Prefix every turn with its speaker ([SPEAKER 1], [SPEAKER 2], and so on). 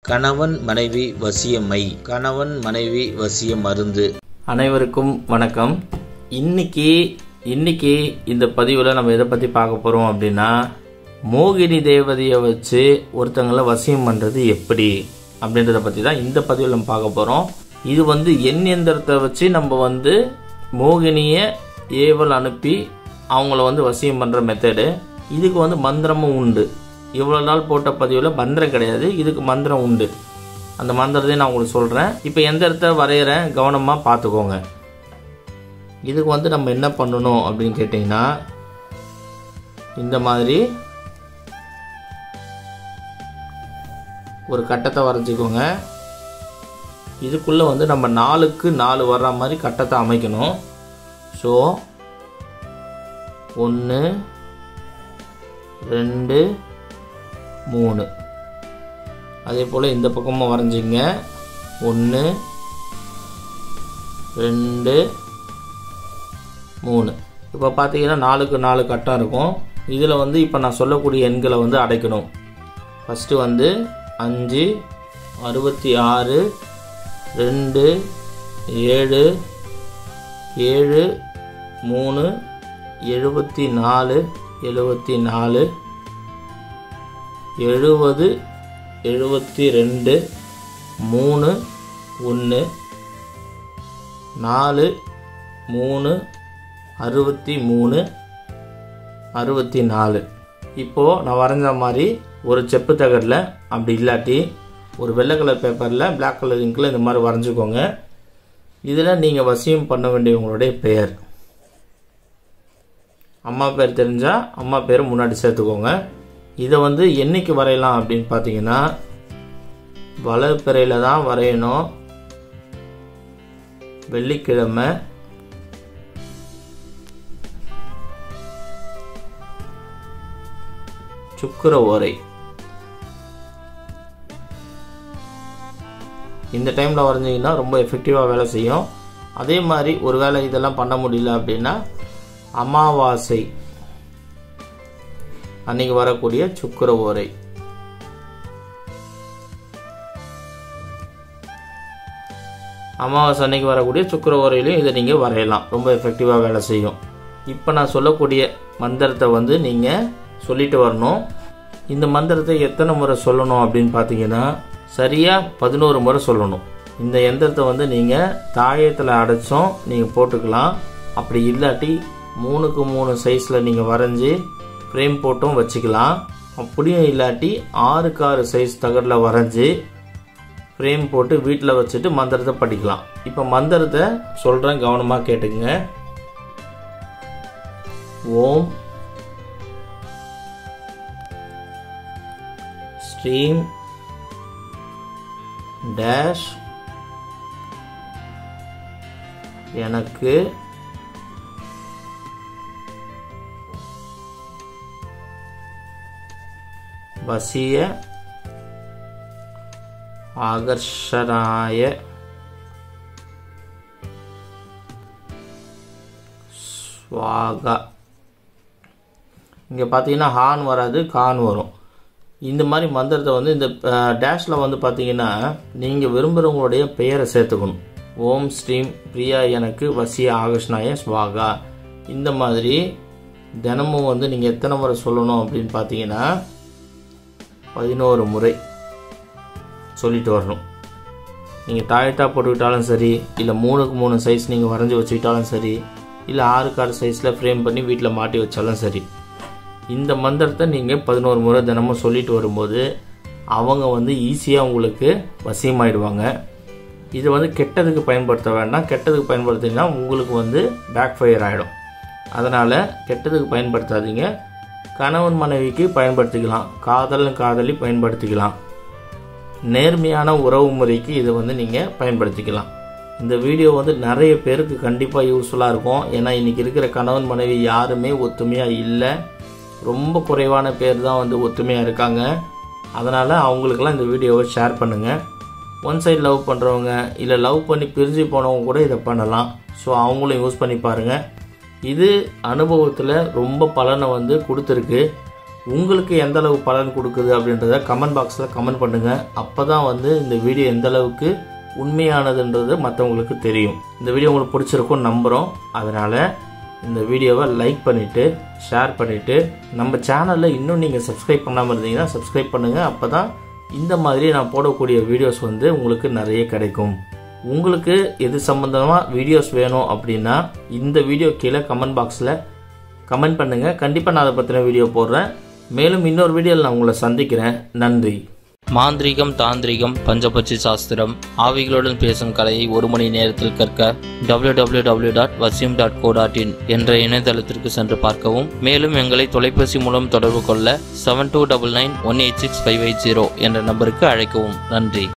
[SPEAKER 1] கணவன் மனைவி வசியமை கணவன் மனைவி வசிய மருந்து
[SPEAKER 2] அனைவருக்கும் வணக்கம் இன்னைக்கு இன்னைக்கு இந்த பதிவில் நம்ம எதை பற்றி பார்க்க போகிறோம் அப்படின்னா மோகினி தேவதையை வச்சு ஒருத்தங்களை வசியம் பண்ணுறது எப்படி அப்படின்றத பற்றி தான் இந்த பதிவில் நம்ம பார்க்க போகிறோம் இது வந்து எண் எந்திரத்தை வச்சு நம்ம வந்து மோகினியை ஏவல் அனுப்பி அவங்கள வந்து வசியம் பண்ணுற மெத்தடு இதுக்கு வந்து மந்திரமும் உண்டு இவ்வளோ நாள் போட்ட பதிவில் மந்திரம் கிடையாது இதுக்கு மந்திரம் உண்டு அந்த மந்திரத்தையும் நான் உங்களுக்கு சொல்கிறேன் இப்போ எந்த இடத்த வரைகிறேன் கவனமாக பார்த்துக்கோங்க இதுக்கு வந்து நம்ம என்ன பண்ணணும் அப்படின்னு கேட்டிங்கன்னா இந்த மாதிரி ஒரு கட்டத்தை வரைஞ்சிக்கோங்க இதுக்குள்ளே வந்து நம்ம நாலுக்கு நாலு வர்ற மாதிரி கட்டத்தை அமைக்கணும் ஸோ ஒன்று ரெண்டு மூணு அதே போல் இந்த பக்கமும் வரைஞ்சிங்க ஒன்று ரெண்டு மூணு இப்போ பார்த்தீங்கன்னா நாலுக்கு நாலு கட்டம் இருக்கும் இதில் வந்து இப்போ நான் சொல்லக்கூடிய எண்களை வந்து அடைக்கணும் ஃபஸ்ட்டு வந்து அஞ்சு அறுபத்தி ஆறு ரெண்டு ஏழு ஏழு மூணு எழுபத்தி நாலு எழுபத்தி நாலு எழுபது எழுபத்தி ரெண்டு மூணு ஒன்று நாலு மூணு அறுபத்தி மூணு அறுபத்தி நாலு இப்போது நான் வரைஞ்ச மாதிரி ஒரு செப்பு தகடில் அப்படி இல்லாட்டி ஒரு வெள்ளை கலர் பேப்பரில் பிளாக் கலர் இங்கில் இந்த மாதிரி வரைஞ்சிக்கோங்க இதில் நீங்கள் வசியம் பண்ண வேண்டியவங்களுடைய பெயர் அம்மா பேர் தெரிஞ்சால் அம்மா பேரை முன்னாடி சேர்த்துக்கோங்க இதை வந்து என்னைக்கு வரையலாம் அப்படின்னு பார்த்தீங்கன்னா வளர்ப்பிறையில் தான் வரையணும் வெள்ளிக்கிழமை சுக்கர ஓரை இந்த டைமில் வரைஞ்சிங்கன்னா ரொம்ப எஃபெக்டிவாக வேலை செய்யும் அதே மாதிரி ஒரு வேளை இதெல்லாம் பண்ண முடியல அப்படின்னா அமாவாசை அன்னைக்கு வரக்கூடிய சுக்கர ஓரை அமாவாசை அன்னைக்கு வரக்கூடிய சுக்கர ஓரையிலையும் இதை நீங்கள் வரையலாம் ரொம்ப எஃபெக்டிவாக வேலை செய்யும் இப்போ நான் சொல்லக்கூடிய மந்திரத்தை வந்து நீங்கள் சொல்லிட்டு வரணும் இந்த மந்திரத்தை எத்தனை முறை சொல்லணும் அப்படின்னு பார்த்தீங்கன்னா சரியாக பதினோரு முறை சொல்லணும் இந்த எந்திரத்தை வந்து நீங்கள் தாயத்தில் அடைச்சும் நீங்கள் போட்டுக்கலாம் அப்படி இல்லாட்டி மூணுக்கு மூணு சைஸில் நீங்கள் வரைஞ்சி ஃப்ரேம் போட்டும் வச்சுக்கலாம் அப்படியும் இல்லாட்டி ஆறுக்கு ஆறு சைஸ் தகடில் வரைஞ்சி ஃப்ரேம் போட்டு வீட்டில் வச்சுட்டு மந்திரத்தை படிக்கலாம் இப்போ மந்திரத்தை சொல்கிறேன் கவனமாக கேட்டுங்க ஓம் ஸ்ட்ரீம் டேஷ் எனக்கு வசிய ஆகர்ஷனாய ஸ்வாகா இங்கே பார்த்தீங்கன்னா ஹான் வராது கான் வரும் இந்த மாதிரி மந்திரத்தை வந்து இந்த டேஷில் வந்து பார்த்தீங்கன்னா நீங்கள் விரும்புகிறவங்களுடைய பெயரை சேர்த்துக்கணும் ஓம் ஸ்ரீம் பிரியா எனக்கு வசிய ஆகர்ஷ்ணாய ஸ்வாகா இந்த மாதிரி தினமும் வந்து நீங்கள் எத்தனை முறை சொல்லணும் அப்படின்னு பார்த்தீங்கன்னா பதினோரு முறை சொல்லிட்டு வரணும் நீங்கள் டாய்ட்டாக போட்டுக்கிட்டாலும் சரி இல்லை மூணுக்கு மூணு சைஸ் நீங்கள் வரைஞ்சி வச்சுக்கிட்டாலும் சரி இல்லை ஆறுக்கு ஆறு சைஸில் ஃப்ரேம் பண்ணி வீட்டில் மாட்டி வச்சாலும் சரி இந்த மந்திரத்தை நீங்கள் பதினோரு முறை தினமும் சொல்லிட்டு வரும்போது அவங்க வந்து ஈஸியாக உங்களுக்கு வசியமாயிடுவாங்க இது வந்து கெட்டதுக்கு பயன்படுத்த வேண்டாம் கெட்டதுக்கு பயன்படுத்தினா உங்களுக்கு வந்து பேக் ஃபயர் ஆகிடும் அதனால் கெட்டதுக்கு பயன்படுத்தாதீங்க கணவன் மனைவிக்கு பயன்படுத்திக்கலாம் காதல் காதலி பயன்படுத்திக்கலாம் நேர்மையான உறவு முறைக்கு இதை வந்து நீங்கள் பயன்படுத்திக்கலாம் இந்த வீடியோ வந்து நிறைய பேருக்கு கண்டிப்பாக யூஸ்ஃபுல்லாக இருக்கும் ஏன்னா இன்றைக்கி இருக்கிற கணவன் மனைவி யாருமே ஒத்துமையாக இல்லை ரொம்ப குறைவான பேர் தான் வந்து ஒத்துமையாக இருக்காங்க அதனால் அவங்களுக்கெல்லாம் இந்த வீடியோவை ஷேர் பண்ணுங்கள் ஒன் சைடு லவ் பண்ணுறவங்க இல்லை லவ் பண்ணி பிரிஞ்சு போனவங்க கூட இதை பண்ணலாம் ஸோ அவங்களும் யூஸ் பண்ணி பாருங்கள் இது அனுபவத்தில் ரொம்ப பலனை வந்து கொடுத்துருக்கு உங்களுக்கு எந்த அளவு பலன் கொடுக்குது அப்படின்றத கமெண்ட் பாக்ஸில் கமெண்ட் பண்ணுங்கள் அப்போ தான் வந்து இந்த வீடியோ எந்த அளவுக்கு உண்மையானதுன்றது மற்றவங்களுக்கு தெரியும் இந்த வீடியோ உங்களுக்கு பிடிச்சிருக்கும் நம்புகிறோம் அதனால் இந்த வீடியோவை லைக் பண்ணிவிட்டு ஷேர் பண்ணிவிட்டு நம்ம சேனலில் இன்னும் நீங்கள் சப்ஸ்கிரைப் பண்ணாமல் இருந்தீங்கன்னா சப்ஸ்கிரைப் பண்ணுங்கள் அப்போ தான் இந்த மாதிரி நான் போடக்கூடிய வீடியோஸ் வந்து உங்களுக்கு நிறைய கிடைக்கும் உங்களுக்கு எது சம்மந்தமாக வீடியோஸ் வேணும் அப்படின்னா இந்த வீடியோ கீழே கமெண்ட் பாக்ஸில் கமெண்ட் பண்ணுங்கள் கண்டிப்பாக நான் அதை பற்றின வீடியோ போடுறேன் மேலும் இன்னொரு வீடியோவில் நான் உங்களை சந்திக்கிறேன் நன்றி
[SPEAKER 1] மாந்திரீகம் தாந்திரிகம் பஞ்சபட்சி சாஸ்திரம் ஆவிகளுடன் பேசும் கலையை ஒரு மணி நேரத்தில் கற்க www.vasim.co.in டாட் வசியம் டாட் கோ டாட் இன் என்ற இணையதளத்திற்கு சென்று பார்க்கவும் மேலும் எங்களை தொலைபேசி மூலம் தொடர்பு கொள்ள seven two double nine one eight six five eight zero என்ற நம்பருக்கு அழைக்கவும் நன்றி